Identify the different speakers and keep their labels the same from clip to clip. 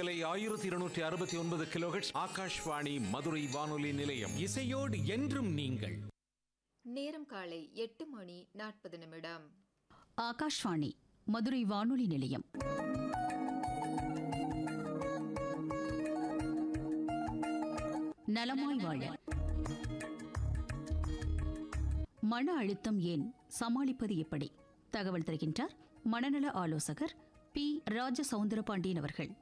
Speaker 1: மத்தியலை ஆயிரத்தி இருநூற்றி அறுபத்தி ஒன்பது கிலோஹெட்ஸ் ஆகாஷ்வாணி மதுரை வானொலி நிலையம்
Speaker 2: இசையோடு என்றும் நீங்கள்
Speaker 3: நேரம் காலை எட்டு மணி நாற்பது நிமிடம்
Speaker 4: ஆகாஷ்வாணி மதுரை வானொலி நிலையம் நலமாய் வாழ மன அழுத்தம் ஏன் சமாளிப்பது எப்படி தகவல் தருகின்றார் மனநல ஆலோசகர் பி ராஜ சவுந்தரபாண்டியன் அவர்கள்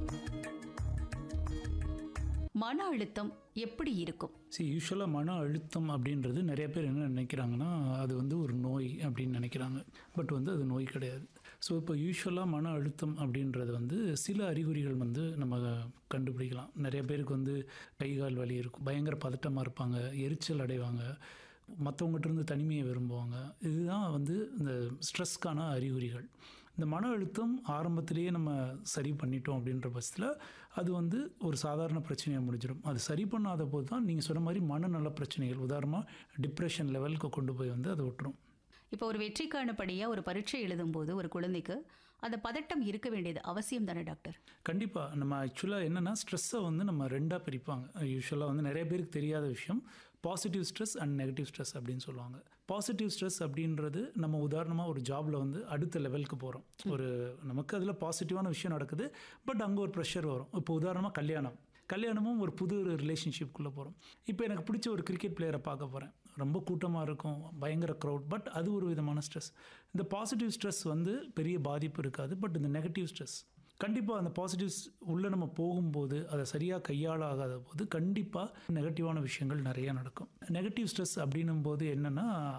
Speaker 4: மன அழுத்தம் எப்படி இருக்கும்
Speaker 5: சரி யூஸ்வலாக மன அழுத்தம் அப்படின்றது நிறைய பேர் என்ன நினைக்கிறாங்கன்னா அது வந்து ஒரு நோய் அப்படின்னு நினைக்கிறாங்க பட் வந்து அது நோய் கிடையாது ஸோ இப்போ யூஸ்வலாக மன அழுத்தம் அப்படின்றது வந்து சில அறிகுறிகள் வந்து நம்ம கண்டுபிடிக்கலாம் நிறைய பேருக்கு வந்து கை கால் வலி இருக்கும் பயங்கர பதட்டமாக இருப்பாங்க எரிச்சல் அடைவாங்க மற்றவங்ககிட்ட இருந்து தனிமையை விரும்புவாங்க இதுதான் வந்து இந்த ஸ்ட்ரெஸ்க்கான அறிகுறிகள் இந்த மன அழுத்தம் ஆரம்பத்திலேயே நம்ம சரி பண்ணிட்டோம் அப்படின்ற பட்சத்தில் அது வந்து ஒரு சாதாரண பிரச்சனையாக முடிஞ்சிடும் அது சரி பண்ணாத போது தான் நீங்கள் சொன்ன மாதிரி மனநல பிரச்சனைகள் உதாரணமாக டிப்ரெஷன் லெவலுக்கு கொண்டு போய் வந்து அதை விட்டுரும்
Speaker 4: இப்போ ஒரு வெற்றிக்கான படியாக ஒரு பரீட்சை எழுதும்போது ஒரு குழந்தைக்கு அந்த பதட்டம் இருக்க வேண்டியது அவசியம் தானே டாக்டர்
Speaker 5: கண்டிப்பாக நம்ம ஆக்சுவலாக என்னென்னா ஸ்ட்ரெஸ்ஸை வந்து நம்ம ரெண்டாக பிரிப்பாங்க யூஸ்வலாக வந்து நிறைய பேருக்கு தெரியாத விஷயம் positive stress and negative stress அப்படின்னு சொல்லுவாங்க பாசிட்டிவ் ஸ்ட்ரெஸ் அப்படின்றது நம்ம உதாரணமாக ஒரு ஜாபில் வந்து அடுத்த லெவலுக்கு போகிறோம் ஒரு நமக்கு அதில் பாசிட்டிவான விஷயம் நடக்குது பட் அங்கே ஒரு ப்ரெஷர் வரும் இப்போ உதாரணமாக கல்யாணம் கல்யாணமும் ஒரு புது ரிலேஷன்ஷிப்குள்ளே போகிறோம் இப்போ எனக்கு பிடிச்ச ஒரு கிரிக்கெட் பிளேயரை பார்க்க போகிறேன் ரொம்ப கூட்டமாக இருக்கும் பயங்கர க்ரௌட் பட் அது ஒரு விதமான ஸ்ட்ரெஸ் இந்த பாசிட்டிவ் ஸ்ட்ரெஸ் வந்து பெரிய பாதிப்பு இருக்காது பட் இந்த நெகட்டிவ் ஸ்ட்ரெஸ் கண்டிப்பாக அந்த பாசிட்டிவ்ஸ் உள்ளே நம்ம போகும்போது அதை சரியாக கையாளாகாத போது கண்டிப்பாக நெகட்டிவான விஷயங்கள் நிறைய நடக்கும் நெகட்டிவ் ஸ்ட்ரெஸ் அப்படின்னும் போது என்னென்னா